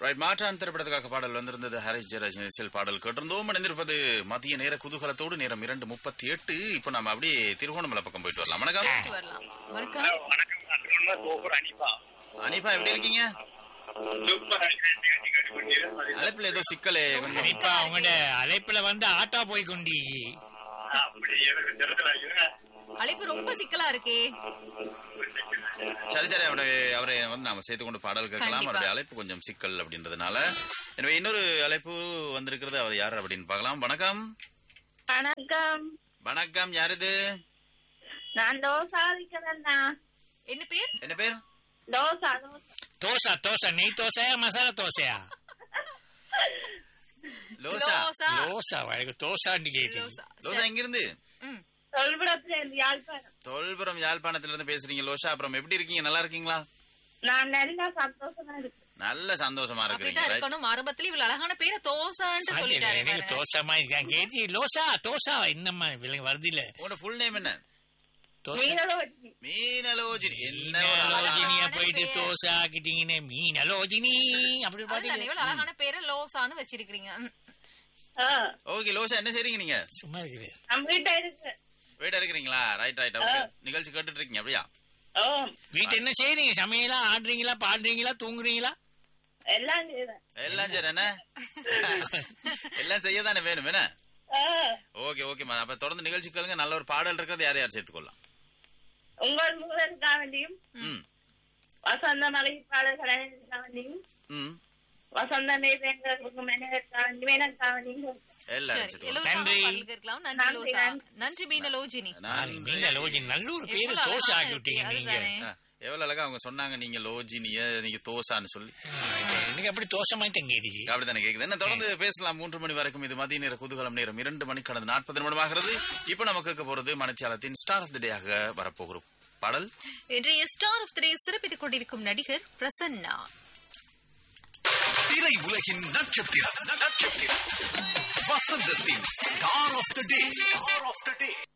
Right மாற்றான் திரைப்படத்துக்காக பாடல் வந்திருந்தது ஹரிஷ் ஜெயராஜ் இசையில் பாடல் கேட்டிருந்தோம் இணைந்திருப்பது மதிய நேர குதூகலத்தோடு நேரம் இரண்டு முப்பத்தி எட்டு இப்போ நம்ம அப்படியே திருகோணமலை பக்கம் போயிட்டு வரலாம் வணக்கம் போயிட்டு வரலாம் வணக்கம் வணக்கம் நான் திருவண்ணா சூப்பர் அனிப்பா அனிபா எப்படி இருக்கீங்க சூப்பர் நிகழ்ச்சி கேட்டுக்கொண்டீர்கள் அழைப்புல ஏதோ சிக்கலே கொஞ்சம் இப்ப அவங்களோட அழைப்புல வந்து ஆட்டோ போய் கொண்டி அப்படி எனக்கு தெரிஞ்சல அழைப்பு ரொம்ப சிக்கலா இருக்கே சரி சரி அவரை அவரை வந்து நாம சேர்த்து கொண்டு பாடல் கேட்கலாம் கண்டிப்பா. அவருடைய அழைப்பு கொஞ்சம் சிக்கல் அப்படின்றதுனால எனவே இன்னொரு அழைப்பு வந்திருக்கிறது அவர் யார் அப்படின்னு பார்க்கலாம் வணக்கம் வணக்கம் வணக்கம் யார் இது நான் தோசை அவிக்கிறேன்னா என்ன பேர் என்ன பேர் தோசை தோசை தோசை தோசை நெய் தோசையா மசாலா தோசையா லோசா லோசா தோசை வழக்கு தோசான்னு கேட்டு லோசா. லோசா எங்கிருந்து ம். சொல்புறத்துல இருந்து யாழ்ப்பாணம் தொல்புரம் யாழ்ப்பாணத்துல இருந்து பேசுறீங்க லோஷா அப்புறம் எப்படி இருக்கீங்க நல்லா இருக்கீங்களா நான் நல்லா சந்தோஷமா இருக்கேன் நல்ல சந்தோஷமா இருக்கிறீங்க அப்படிதான் right? இருக்கணும் ஆரம்பத்துல இவ்வளவு அழகான பேரை தோசான்ட்டு சொல்லிட்டாரு எனக்கு பாருங்க. தோசமா இருக்கான் கேட்டி லோசா தோசா என்னம்மா விலங்கு வருது இல்ல உங்களோட ஃபுல் நேம் என்ன தோசை மீனலோஜி மீனலோஜினி என்ன ஒரு அழகான- மீனலோஜினிய அழகான போயிட்டு பேர். தோசை ஆக்கிட்டீங்கன்னு மீனலோஜினி அப்படி அதுதானே, பாத்தீங்க இவ்வளவு அழகான பேரை லோசான்னு வச்சிருக்கீங்க ம். ஆ, ஓகே லோஷா என்ன செய்றீங்க நீங்க சும்மா இருக்குது நம்ம வீட்டை இருக்கு வீட்டை இருக்கிறீங்களா ரைட் ரைட் ஓகே நிகழ்ச்சி கேட்டுட்டு இருக்கீங்க அப்படியா ஓ வீட்டு என்ன செய்றீங்க சமையலா ஆடுறீங்களா பாடுறீங்களா தூங்குறீங்களா எல்லாம் செய்றேன் எல்லாம் சரி என்ன எல்லாம் செய்ய தானே வேணும் என்ன ஆ, ஓகே ஓகே அப்ப தொடர்ந்து நிகழ்ச்சி கேளுங்க நல்ல ஒரு பாடல் இருக்கிறது யார் யார் சேர்த்துக்கொள்ளலாம் உங்கள் முதலுக்காக வேண்டியும் ம் வசந்த மலைப்பாளர்களுக்காக வேண்டியும் ம் வசந்த நேரங்களுக்கு மெனகற்காக வேண்டியும் எனக்காக வேண்டியும் எல்லாரும் சரி சேர்த்துக்கொள்ளலாம் எல்லோரும் நன்றி. பல்கேற்கலாம் நன்றி நன்றி, லோசா நன்றி. நன்றி மீனலோஜினி நன்றி. மீனலோஜினி நல்ல ஒரு பேரு எவ்வளவு தோசை அழகா ஆக்கி இருக்கு, விட்டீங்க நீங்க அதுதானே. ஆ, எவ்வளவு அழகா அவங்க சொன்னாங்க நீங்க லோஜினிய நீங்க தோசான்னு சொல்லி எனக்கு அப்படி தோசை மாதிரி தங்கிடுச்சு அப்படித்தானே கேக்குது என்ன தொடர்ந்து பேசலாம் மூன்று மணி வரைக்கும் இது மதிய நேர குதூகலம் நேரம் இரண்டு மணி கடந்து நாற்பது நிமிடமாகிறது இப்ப நம்ம கேட்க போறது மணித்தியாலத்தின் ஸ்டார் ஆஃப் தி டேயாக வரப்போகிறோம் பாடல் இன்றைய ஸ்டார் ஆஃப் த்ரீ சிறப்பித்துக் கொண்டிருக்கும் நடிகர் பிரசன்னா திரை உலகின் நட்சத்திரம் நட்சத்திரம் வசந்தத்தின் star of the day star of the day